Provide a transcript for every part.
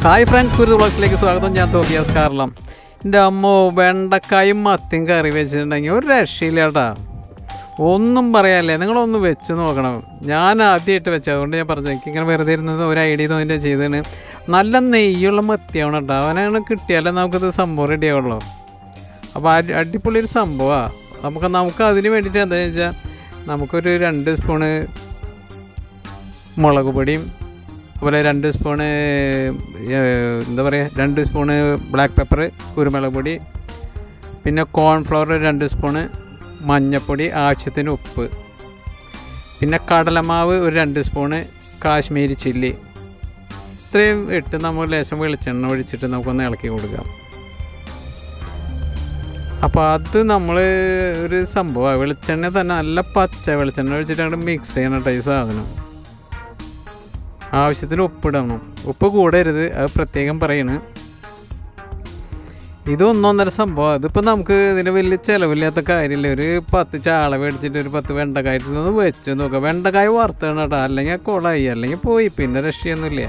hi friends കുരുത് ബ്ലോഗ്സിലേക്ക് സ്വാഗതം ഞാൻ തോക്കിയാസ് കാർളം എൻ്റെ അമ്മോ വെണ്ടക്കായും മത്തിയും കറി വെച്ചിട്ടുണ്ടെങ്കിൽ ഒരു രക്ഷയില്ല കേട്ടാ ഒന്നും പറയാനില്ല നിങ്ങളൊന്ന് വെച്ച് നോക്കണം ഞാൻ ആദ്യമായിട്ട് വെച്ചത് അതുകൊണ്ട് ഞാൻ പറഞ്ഞു എനിക്ക് ഇങ്ങനെ വെറുതെ ഇരുന്നത് ഒരു ഐഡിയ തോന്നിയിട്ട് ചെയ്തതാണ് നല്ല നെയ്യുള്ള മത്തിയാവണം കേട്ടോ അവനാണ് കിട്ടിയാലേ നമുക്കിത് സംഭവം റെഡി ആവുള്ളൂ അപ്പോൾ അടി അടിപൊളി ഒരു സംഭവമാണ് നമുക്ക് നമുക്ക് അതിന് വേണ്ടിയിട്ട് എന്താണെന്ന് വെച്ചാൽ നമുക്കൊരു രണ്ട് സ്പൂണ് മുളക് പൊടിയും അതുപോലെ രണ്ട് സ്പൂണ് ഏഹ്, എന്താ പറയുക രണ്ട് സ്പൂണ് ബ്ലാക്ക് പെപ്പർ കുരുമുളക് പൊടി പിന്നെ കോൺഫ്ലവർ രണ്ട് സ്പൂണ് മഞ്ഞൾപ്പൊടി ആവശ്യത്തിന് ഉപ്പ് പിന്നെ കടലമാവ് ഒരു രണ്ട് സ്പൂണ് കാശ്മീരി ചില്ലി ഇത്രയും ഇട്ട് നമ്മൾ ലേശം വെളിച്ചെണ്ണ ഒഴിച്ചിട്ട് നമുക്കൊന്ന് ഇളക്കി കൊടുക്കാം അപ്പോൾ അത് നമ്മൾ ഒരു സംഭവമാണ് വെളിച്ചെണ്ണ തന്നെ നല്ല പച്ച വെളിച്ചെണ്ണ ഒഴിച്ചിട്ട് അങ്ങോട്ട് മിക്സ് ചെയ്യണം കേട്ടോ ഈ സാധനം ആവശ്യത്തിന് ഉപ്പിടണം ഉപ്പ് കൂടരുത് അത് പ്രത്യേകം പറയണ് ഇത് ഒന്നൊന്നര സംഭവം അതിപ്പോൾ നമുക്ക് ഇതിന് വലിയ ചിലവില്ലാത്ത കാര്യമില്ല ഒരു പത്ത് ചാള മേടിച്ചിട്ട് ഒരു പത്ത് വെണ്ടക്കായ ഒന്ന് വെച്ച് നോക്കാം വെണ്ടക്കായ വറുത്തണം കേട്ടോ അല്ലെങ്കിൽ കുളമായി അല്ലെങ്കിൽ പോയി പിന്നെ രക്ഷയൊന്നുമില്ല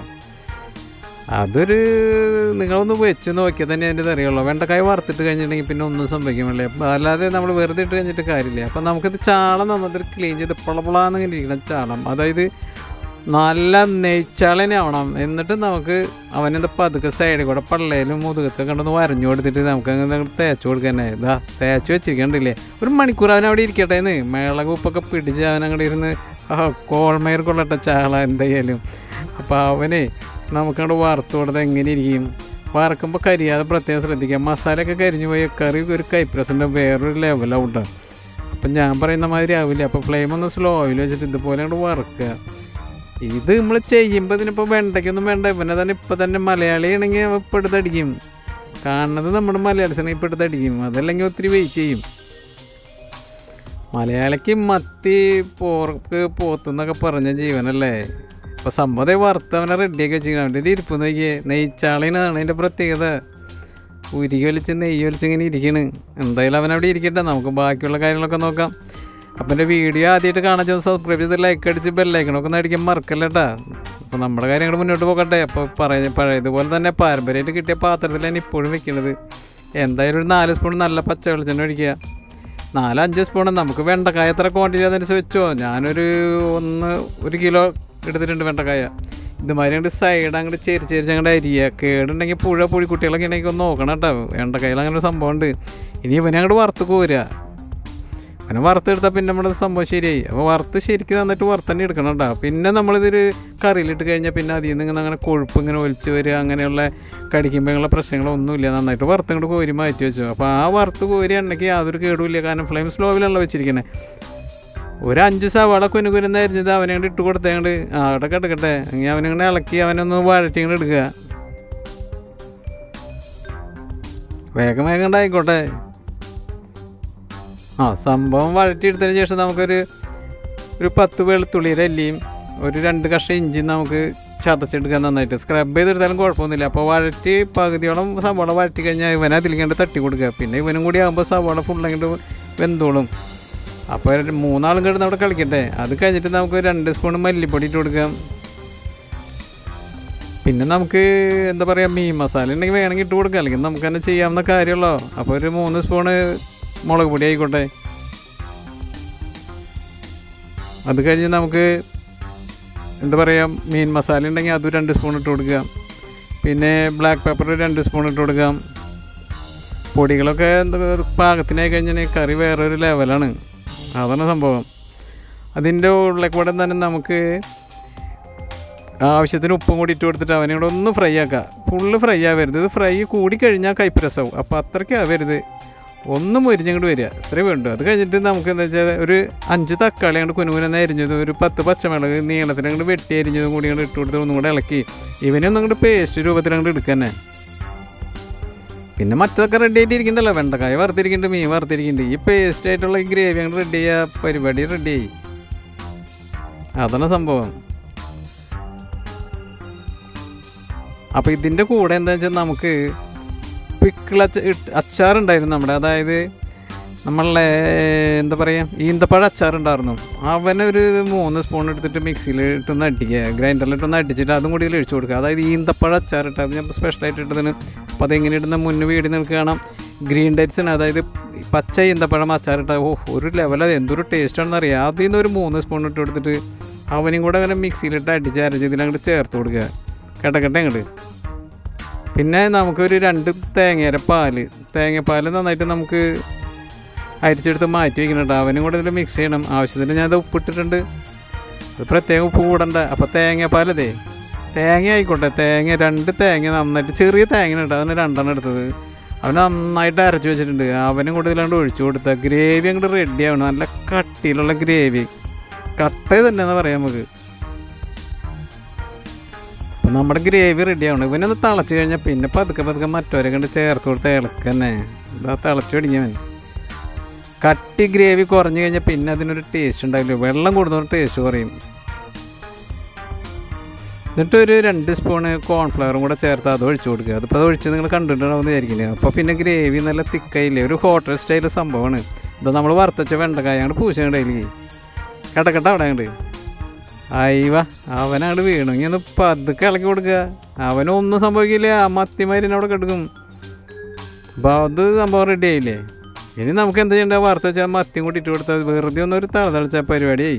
അതൊരു നിങ്ങളൊന്ന് വെച്ച് നോക്കിയാൽ തന്നെ അതിൻ്റെ അറിയുള്ളൂ വെണ്ടക്കായ വറുത്തിട്ട് കഴിഞ്ഞിട്ടുണ്ടെങ്കിൽ പിന്നെ ഒന്നും സംഭവിക്കുമല്ലേ അപ്പം അല്ലാതെ നമ്മൾ വെറുതെ ഇട്ട് കഴിഞ്ഞിട്ട് കാര്യമില്ല അപ്പം നമുക്കിത് ചാളം നന്നായിട്ട് ക്ലീൻ ചെയ്ത് പുളപുളാന്നിങ്ങനെ ഇരിക്കണം ചാളം അതായത് നല്ല നെയ്ച്ചാളനെ ആവണം എന്നിട്ട് നമുക്ക് അവനെന്താ പതുക്കെ സൈഡിൽ കൂടെ പള്ളയിലും മുതുകത്തൊക്കെ കണ്ടൊന്ന് വരഞ്ഞു കൊടുത്തിട്ട് നമുക്ക് അങ്ങനെ തേച്ച് കൊടുക്കാനേ ഇതാ തേച്ച് വെച്ചിരിക്കണ്ടില്ലേ ഒരു മണിക്കൂർ അവൻ അവിടെ ഇരിക്കട്ടെ എന്ന് മേളക ഉപ്പൊക്കെ പിടിച്ച് അവൻ അങ്ങോട്ട് ഇരുന്ന് ആ കോൾമയർ കൊള്ളട്ടെ ചാള എന്തായാലും അപ്പോൾ അവനെ നമുക്കങ്ങോട്ട് വറുത്ത് കൊടുത്ത് എങ്ങനെ ഇരിക്കും വറക്കുമ്പോൾ കരിയാതെ പ്രത്യേകം ശ്രദ്ധിക്കാം മസാലയൊക്കെ കരിഞ്ഞു പോയ കറി ഒരു കൈപ്രസിൻ്റെ വേറൊരു ലെവലാവും കേട്ടോ അപ്പം ഞാൻ പറയുന്ന മാതിരി ആവില്ല അപ്പോൾ ഫ്ലെയിം ഒന്ന് സ്ലോയിൽ വെച്ചിട്ട് ഇതുപോലെ അങ്ങോട്ട് വറുക്കുക ഇത് നമ്മൾ ചെയ്യുമ്പോൾ ഇതിനിപ്പോൾ വെണ്ടയ്ക്കൊന്നും വേണ്ട ഇവനെ തന്നെ ഇപ്പം തന്നെ മലയാളി ആണെങ്കിൽ അവൻ ഇപ്പോൾ എടുത്തടിക്കും കാണുന്നത് നമ്മുടെ മലയാളീസാണെങ്കിൽ ഇപ്പോൾ എടുത്തടിക്കും അതല്ലെങ്കിൽ ഒത്തിരി വെയിറ്റ് ചെയ്യും മലയാളിക്ക് മത്തി പോർക്ക് പോത്തെന്നൊക്കെ പറഞ്ഞ ജീവനല്ലേ അപ്പോൾ സംഭവം വറുത്ത് അവനെ റെഡിയാക്കി വെച്ചിരിക്കണം അവൻ്റെ ഒരു ഇരിപ്പ് നോക്കിയേ നെയ്ച്ചാളിനാണ് അതിൻ്റെ പ്രത്യേകത ഉരുകി വലിച്ച് നെയ്യ് വലിച്ച് ഇങ്ങനെ ഇരിക്കണ് എന്തായാലും അവൻ അവിടെ ഇരിക്കട്ടെ നമുക്ക് ബാക്കിയുള്ള കാര്യങ്ങളൊക്കെ നോക്കാം അപ്പം എൻ്റെ വീഡിയോ ആദ്യമായിട്ട് കാണാൻ ചെന്ന് സബ്സ്ക്രൈബ് ചെയ്ത് ലൈക്ക് അടിച്ച് ബെല്ലൈക്കണൊക്കെ ഒന്ന് അടിക്കാൻ മറക്കല്ല കേട്ടാ അപ്പോൾ നമ്മുടെ കാര്യങ്ങൾ മുന്നോട്ട് പോകട്ടെ അപ്പോൾ പറയ പഴയതുപോലെ തന്നെ പാരമ്പര്യമായിട്ട് കിട്ടിയ പാത്രത്തിൽ തന്നെ ഇപ്പോഴും വെക്കണത് എന്തായാലും ഒരു നാല് സ്പൂൺ നല്ല പച്ച വെളിച്ചെണ്ണ ഒഴിക്കുക നാല് അഞ്ച് സ്പൂൺ നമുക്ക് വെണ്ടക്കായ എത്ര ക്വാണ്ടിറ്റി അതനുസരിച്ച് വെച്ചോ ഞാനൊരു ഒന്ന് ഒരു കിലോ എടുത്തിട്ടുണ്ട് വെണ്ടക്കായ ഇതുമാതിരി അങ്ങോട്ട് സൈഡ് അങ്ങോട്ട് ചെരി ചെരിച്ച് അങ്ങോട്ട് അരിയുക കേടുണ്ടെങ്കിൽ പുഴ പുഴിക്കുട്ടികളൊക്കെ ഉണ്ടെങ്കിൽ ഒന്ന് നോക്കണം കേട്ടോ വെണ്ടക്കായയിൽ അങ്ങനെ ഒരു സംഭവം ഉണ്ട് ഇനി ഇവനെ അങ്ങോട്ട് വറുത്ത് കോരുക അങ്ങനെ വറുത്തെടുത്താൽ പിന്നെ നമ്മുടെ സംഭവം ശരിയായി അപ്പോൾ വറുത്ത് ശരിക്കും നന്നായിട്ട് വറുത്ത് തന്നെ എടുക്കണം കേട്ടോ പിന്നെ നമ്മളിതൊരു കറിയിലിട്ട് കഴിഞ്ഞാൽ പിന്നെ അതിൽ നിന്ന് ഇങ്ങനെ അങ്ങനെ കൊഴുപ്പ് ഇങ്ങനെ ഒലിച്ച് വരിക അങ്ങനെയുള്ള കടിക്കുമ്പോഴുള്ള പ്രശ്നങ്ങളൊന്നുമില്ല നന്നായിട്ട് വറുത്ത് ഇങ്ങോട്ട് കോരി മാറ്റി വെച്ചു അപ്പോൾ ആ വറുത്ത് കോരി എണ്ണയ്ക്ക് യാതൊരു കേടുമില്ല കാരണം ഫ്ലെയിം സ്ലോവിലാണല്ലോ വെച്ചിരിക്കുന്നത് ഒരു അഞ്ച് സവാള കുനു കുരുന്ന് അരിഞ്ഞത് അവനെ കൊണ്ട് ഇട്ട് കൊടുത്തേങ്ങണ്ട് ആ അവിടെ കിടക്കട്ടെ അങ്ങനെ അവനിങ്ങനെ ഇളക്കി അവനൊന്ന് വഴറ്റി ഇങ്ങോട്ട് എടുക്കുക വേഗം വേഗം ഉണ്ടായിക്കോട്ടെ ആ സംഭവം വഴറ്റിയെടുത്തതിന് ശേഷം നമുക്കൊരു ഒരു പത്ത് വെളുത്തുള്ളിയുടെ അല്ലിയും ഒരു രണ്ട് കഷ്ണം ഇഞ്ചി നമുക്ക് ചതച്ചെടുക്കാൻ നന്നായിട്ട് സ്ക്രബ് ചെയ്തെടുത്താലും കുഴപ്പമൊന്നുമില്ല അപ്പോൾ വഴറ്റി പകുതിയോളം സവാള വഴറ്റി കഴിഞ്ഞാൽ ഇവനെ അതിലിങ്ങോട്ട് തട്ടി കൊടുക്കുക പിന്നെ ഇവനും കൂടി ആകുമ്പോൾ സവാള ഫുള്ളങ്ങോട്ട് വെന്തോളും അപ്പോൾ ഒരു മൂന്നാളും കിടന്ന് അവിടെ കളിക്കട്ടെ അത് കഴിഞ്ഞിട്ട് നമുക്ക് രണ്ട് സ്പൂൺ മല്ലിപ്പൊടി ഇട്ട് കൊടുക്കാം പിന്നെ നമുക്ക് എന്താ പറയുക മീൻ മസാല ഉണ്ടെങ്കിൽ വേണമെങ്കിൽ ഇട്ട് കൊടുക്കാം അല്ലെങ്കിൽ നമുക്ക് തന്നെ ചെയ്യാവുന്ന കാര്യമുള്ളൂ അപ്പോൾ ഒരു മൂന്ന് സ്പൂണ് മുളക് പൊടി ആയിക്കോട്ടെ അത് കഴിഞ്ഞ് നമുക്ക് എന്താ പറയുക മീൻ മസാല ഉണ്ടെങ്കിൽ അതും രണ്ട് സ്പൂൺ ഇട്ട് കൊടുക്കുക പിന്നെ ബ്ലാക്ക് പെപ്പർ രണ്ട് സ്പൂൺ ഇട്ട് കൊടുക്കാം പൊടികളൊക്കെ എന്താ പാകത്തിനായി കഴിഞ്ഞാൽ കറി വേറൊരു ലെവലാണ് അതാണ് സംഭവം അതിൻ്റെ ഉള്ളിൽ കൂടെ തന്നെ നമുക്ക് ആവശ്യത്തിന് ഉപ്പും കൂടി ഇട്ട് കൊടുത്തിട്ട് അവനെ കൂടെ ഒന്ന് ഫ്രൈ ആക്കുക ഫുള്ള് ഫ്രൈ ആവരുത് ഇത് ഫ്രൈ കൂടി കഴിഞ്ഞാൽ കൈപ്പരസാവും അപ്പോൾ അത്രയ്ക്ക് ആവരുത് ഒന്ന് മുരിഞ്ഞങ്ങോട്ട് വരിക അത്രേ വേണ്ടു അത് കഴിഞ്ഞിട്ട് നമുക്ക് എന്താ വെച്ചാൽ ഒരു അഞ്ച് തക്കാളി അങ്ങോട്ട് കുനുകുനെന്ന് അരിഞ്ഞതും ഒരു പത്ത് പച്ചമുളക് നീളത്തിന് അങ്ങോട്ട് വെട്ടി അരിഞ്ഞതും കൂടി അങ്ങോട്ട് ഇട്ട് കൊടുത്ത് ഒന്നും കൂടെ ഇളക്കി ഇവനെ ഒന്നും അങ്ങോട്ട് പേസ്റ്റ് രൂപത്തിൽ അങ്ങോട്ട് എടുക്കുക തന്നെ പിന്നെ മറ്റതൊക്കെ റെഡി ആയിട്ട് ഇരിക്കണ്ടല്ലോ വെണ്ടക്കായ വറുത്തിരിക്കുന്നുണ്ട് മീൻ വറുത്തിരിക്കുന്നുണ്ട് ഈ പേസ്റ്റ് ആയിട്ടുള്ള ഈ ഗ്രേവി അങ്ങോട്ട് റെഡി ചെയ്യുക പരിപാടി റെഡിയായി അതാണ് സംഭവം അപ്പോൾ ഇതിൻ്റെ കൂടെ എന്താ വെച്ചാൽ നമുക്ക് പിക്കിൾ അച്ച ഇട്ട് അച്ചാറുണ്ടായിരുന്നു നമ്മുടെ അതായത് നമ്മളെ എന്താ പറയുക ഈന്തപ്പഴ അച്ചാറുണ്ടായിരുന്നു അവനൊരു മൂന്ന് സ്പൂൺ എടുത്തിട്ട് മിക്സിയിൽ ഇട്ടൊന്ന് അടിക്കുക ഗ്രൈൻഡറിൽ ഇട്ടൊന്ന് അടിച്ചിട്ട് അതും കൂടി ഇതിൽ ഒഴിച്ചു കൊടുക്കുക അതായത് ഈന്തപ്പഴ അച്ചാറിട്ട് അത് ഞാൻ സ്പെഷ്യലായിട്ട് ഇട്ടതിന് അപ്പോൾ അതെങ്ങനെ ഇടുന്ന മുന്നേ വീട് നിങ്ങൾക്ക് കാണാം ഗ്രീൻ ഡേറ്റ്സ് ആണ് അതായത് പച്ച ഈന്തപ്പഴം അച്ചാറിട്ട ഓ ഒരു ലെവൽ അത് എന്തൊരു ടേസ്റ്റാണെന്ന് അറിയാം അതിൽ നിന്ന് ഒരു മൂന്ന് സ്പൂൺ ഇട്ട് കൊടുത്തിട്ട് അവനും കൂടെ അങ്ങനെ മിക്സിയിലിട്ട് അടിച്ച് അരച്ച് ഇതിലങ്ങോട്ട് ചേർത്ത് കൊടുക്കുക കേട്ടക്കട്ടെ അങ്ങോട്ട് പിന്നെ നമുക്കൊരു രണ്ട് തേങ്ങയുടെ പാല് തേങ്ങാപ്പാൽ നന്നായിട്ട് നമുക്ക് അരിച്ചെടുത്ത് മാറ്റി വയ്ക്കുന്നുണ്ട് അവനും കൂടെ ഇതിൽ മിക്സ് ചെയ്യണം ആവശ്യത്തിന് ഞാനത് ഉപ്പിട്ടിട്ടുണ്ട് അത് പ്രത്യേകം ഉപ്പ് കൂടണ്ട അപ്പോൾ തേങ്ങാപ്പാലതേ തേങ്ങ ആയിക്കോട്ടെ തേങ്ങ രണ്ട് തേങ്ങ നന്നായിട്ട് ചെറിയ തേങ്ങ ഉണ്ട് അതിന് രണ്ടെണ്ണം എടുത്തത് അവൻ നന്നായിട്ട് അരച്ച് വെച്ചിട്ടുണ്ട് അവനും കൂടെ ഇതിലാണ്ട് ഒഴിച്ചു കൊടുത്ത ഗ്രേവി അങ്ങോട്ട് റെഡി ആവണം നല്ല കട്ടിയിലുള്ള ഗ്രേവി കട്ട തന്നെ എന്ന് പറയാം നമുക്ക് അപ്പം നമ്മുടെ ഗ്രേവി റെഡി ആവണം ഇവനൊന്ന് തിളച്ച് കഴിഞ്ഞാൽ പിന്നെ പതുക്കെ പതുക്കെ മറ്റവരെ കണ്ട് ചേർത്ത് കൊടുത്ത് ഇളക്കന്നെ ഇതാ തിളച്ച് പിടിഞ്ഞവൻ കട്ടി ഗ്രേവി കുറഞ്ഞു കഴിഞ്ഞാൽ പിന്നെ അതിനൊരു ടേസ്റ്റ് ഉണ്ടാവില്ല വെള്ളം കൂടുന്നൊരു ടേസ്റ്റ് കുറയും എന്നിട്ട് ഒരു രണ്ട് സ്പൂണ് കോൺഫ്ലവറും കൂടെ ചേർത്ത് അത് ഒഴിച്ചു കൊടുക്കുക അതിപ്പോൾ അത് ഒഴിച്ച് നിങ്ങൾ കണ്ടിട്ടുണ്ടാവും വിചാരിക്കുന്നത് അപ്പോൾ പിന്നെ ഗ്രേവി നല്ല തിക്കായില്ലേ ഒരു ഹോട്ടൽ സ്റ്റൈൽ സംഭവമാണ് ഇത് നമ്മൾ വറുത്തച്ച വെണ്ടക്കായ അങ്ങോട്ട് പൂശങ്ങണ്ട് അതിലേക്ക് കിടക്കട്ടെ അവിടെ അങ്ങോട്ട് അയ്യവ അവനങ്ങോട്ട് വീണു ഇനി ഒന്ന് പതുക്കെ ഇളക്കി കൊടുക്കുക അവനൊന്നും സംഭവിക്കില്ല ആ മത്തിമാരിനെ അവിടെ കിടക്കും അപ്പോൾ അത് സംഭവം റെഡി ആയില്ലേ ഇനി നമുക്ക് എന്താ ചെയ്യേണ്ടത് വറുത്ത് വെച്ചാൽ മത്തിയും കൂടി ഇട്ട് കൊടുത്താൽ വെറുതെ ഒന്നൊരു തളതളിച്ച പരിപാടിയായി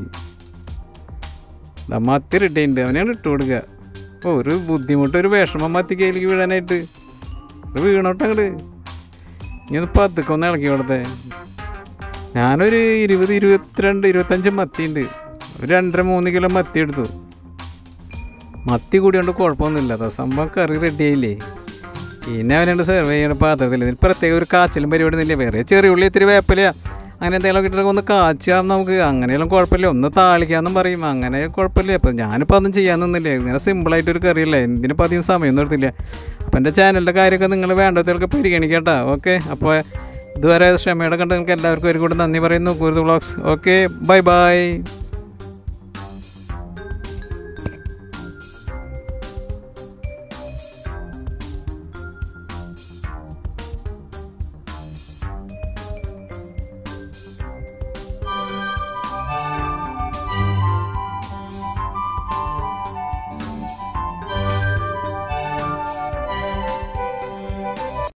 ദാ മത്തി റെഡി ഉണ്ട് അവനാണ് ഇട്ട് കൊടുക്കുക ഓ ഒരു ബുദ്ധിമുട്ട് ഒരു വിഷമം മത്തി കയ്യിലേക്ക് വീഴാനായിട്ട് ഇത് വീണോട്ടെ അങ്ങോട്ട് ഇനി ഒന്ന് പതുക്കെ ഒന്ന് ഇളക്കി കൊടുത്തേ ഞാനൊരു ഇരുപത് ഇരുപത്തിരണ്ട് ഇരുപത്തഞ്ച് മത്തി ഉണ്ട് ഒരു രണ്ടര മൂന്ന് കിലോ മത്തി എടുത്തു മത്തി കൂടിയോണ്ട് കുഴപ്പമൊന്നുമില്ല അതാ സംഭവം കറി റെഡി ആയില്ലേ പിന്നെ അവനുണ്ട് സെർവ് ചെയ്യണ പാത്രത്തിൽ ഇതിൽ പ്രത്യേക ഒരു കാച്ചിലും പരിപാടി ഒന്നുമില്ല വേറെ ചെറിയ ഉള്ളി ഇത്തിരി വേപ്പില അങ്ങനെ എന്തെങ്കിലും ഇട്ടിട്ട് ഒന്ന് കാച്ചാം നമുക്ക് അങ്ങനെയെല്ലാം കുഴപ്പമില്ല ഒന്ന് താളിക്കാന്നും പറയും അങ്ങനെ കുഴപ്പമില്ല അപ്പം ഞാനിപ്പോൾ അതൊന്നും ചെയ്യാൻ നിന്നില്ല ഇങ്ങനെ സിമ്പിളായിട്ടൊരു കറിയല്ലേ എന്തിനിപ്പോൾ അധികം സമയമൊന്നും എടുത്തില്ല അപ്പം എൻ്റെ ചാനലിൻ്റെ കാര്യമൊക്കെ നിങ്ങൾ വേണ്ടതൊക്കെ പരിഗണിക്കട്ടോ ഓക്കെ അപ്പോൾ ഇതുവരെ ക്ഷമയോടെ കണ്ട് നിങ്ങൾക്ക് എല്ലാവർക്കും ഒരു കൂടെ നന്ദി പറയുന്നു കുരുത് വ്ളോഗ്സ് ഓക്കെ ബൈ ബൈ